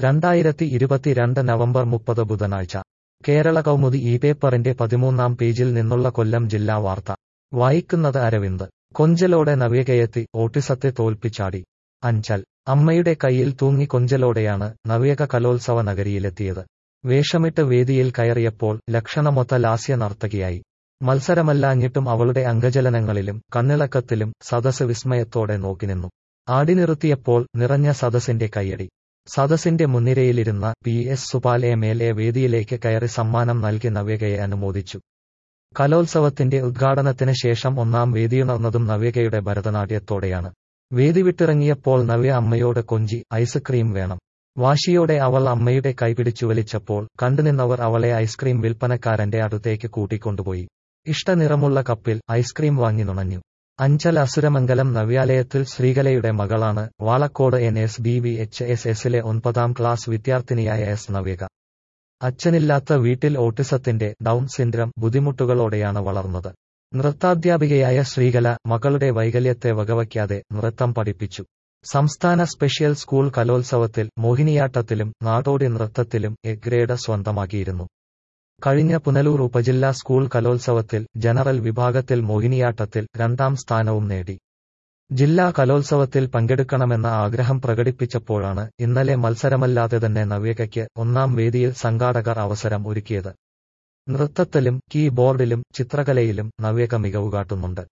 രണ്ടായിരത്തി ഇരുപത്തിരണ്ട് നവംബർ മുപ്പത് ബുധനാഴ്ച കേരള കൗമുദി ഈ പേപ്പറിന്റെ പതിമൂന്നാം പേജിൽ നിന്നുള്ള കൊല്ലം ജില്ലാ വാർത്ത വായിക്കുന്നത് അരവിന്ദ് കൊഞ്ചലോടെ നവ്യകയെത്തി ഓട്ടിസത്തെ തോൽപ്പിച്ചാടി അഞ്ചൽ അമ്മയുടെ കയ്യിൽ തൂങ്ങി കൊഞ്ചലോടെയാണ് നവ്യക കലോത്സവ നഗരിയിലെത്തിയത് വേഷമിട്ട് വേദിയിൽ കയറിയപ്പോൾ ലക്ഷണമൊത്ത ലാസ്യ നർത്തകിയായി മത്സരമല്ലാഞ്ഞിട്ടും അവളുടെ അംഗചലനങ്ങളിലും കണ്ണിളക്കത്തിലും സദസ് വിസ്മയത്തോടെ നോക്കിനിന്നു ആടി നിർത്തിയപ്പോൾ നിറഞ്ഞ സദസ്സിന്റെ കയ്യടി സദസ്സിന്റെ മുൻനിരയിലിരുന്ന P S Supal M L A വേദിയിലേക്ക് കയറി സമ്മാനം നൽകി നവ്യകയെ അനുമോദിച്ചു കലോത്സവത്തിന്റെ ഉദ്ഘാടനത്തിന് ശേഷം ഒന്നാം വേദിയുണർന്നതും നവ്യകയുടെ ഭരതനാട്യത്തോടെയാണ് വേദി വിട്ടിറങ്ങിയപ്പോൾ നവ്യ അമ്മയോട് കൊഞ്ചി ഐസ്ക്രീം വേണം വാശിയോടെ അവൾ അമ്മയുടെ കൈപിടിച്ചു വലിച്ചപ്പോൾ കണ്ടുനിന്നവർ അവളെ ഐസ്ക്രീം വിൽപ്പനക്കാരന്റെ അടുത്തേക്ക് കൂട്ടിക്കൊണ്ടുപോയി ഇഷ്ടനിറമുള്ള കപ്പിൽ ഐസ്ക്രീം വാങ്ങി നുണഞ്ഞു അഞ്ചൽ അസുരമംഗലം നവ്യാലയത്തിൽ ശ്രീകലയുടെ മകളാണ് Valakode N S B V H S എസിലെ ഒൻപതാം ക്ലാസ് വിദ്യാർത്ഥിനിയായ എസ് നവ്യക അച്ഛനില്ലാത്ത വീട്ടിൽ ഓട്ടിസത്തിന്റെ ഡൗൺ സിൻഡ്രം ബുദ്ധിമുട്ടുകളോടെയാണ് വളർന്നത് നൃത്താധ്യാപികയായ ശ്രീകല മകളുടെ വൈകല്യത്തെ വകവയ്ക്കാതെ നൃത്തം പഠിപ്പിച്ചു സംസ്ഥാന സ്പെഷ്യൽ സ്കൂൾ കലോത്സവത്തിൽ മോഹിനിയാട്ടത്തിലും നാടോടി നൃത്തത്തിലും എ ഗ്രേഡ് സ്വന്തമാക്കിയിരുന്നു കഴിഞ്ഞ പുനലൂർ ഉപജില്ലാ സ്കൂൾ കലോത്സവത്തിൽ ജനറൽ വിഭാഗത്തിൽ മോഹിനിയാട്ടത്തിൽ രണ്ടാം സ്ഥാനവും നേടി ജില്ലാ കലോത്സവത്തിൽ പങ്കെടുക്കണമെന്ന ആഗ്രഹം പ്രകടിപ്പിച്ചപ്പോഴാണ് ഇന്നലെ മത്സരമല്ലാതെ തന്നെ നവ്യകയ്ക്ക് ഒന്നാം വേദിയിൽ സംഘാടകർ അവസരം ഒരുക്കിയത് നൃത്തത്തിലും കീബോർഡിലും ചിത്രകലയിലും നവ്യക മികവ് കാട്ടുന്നുണ്ട്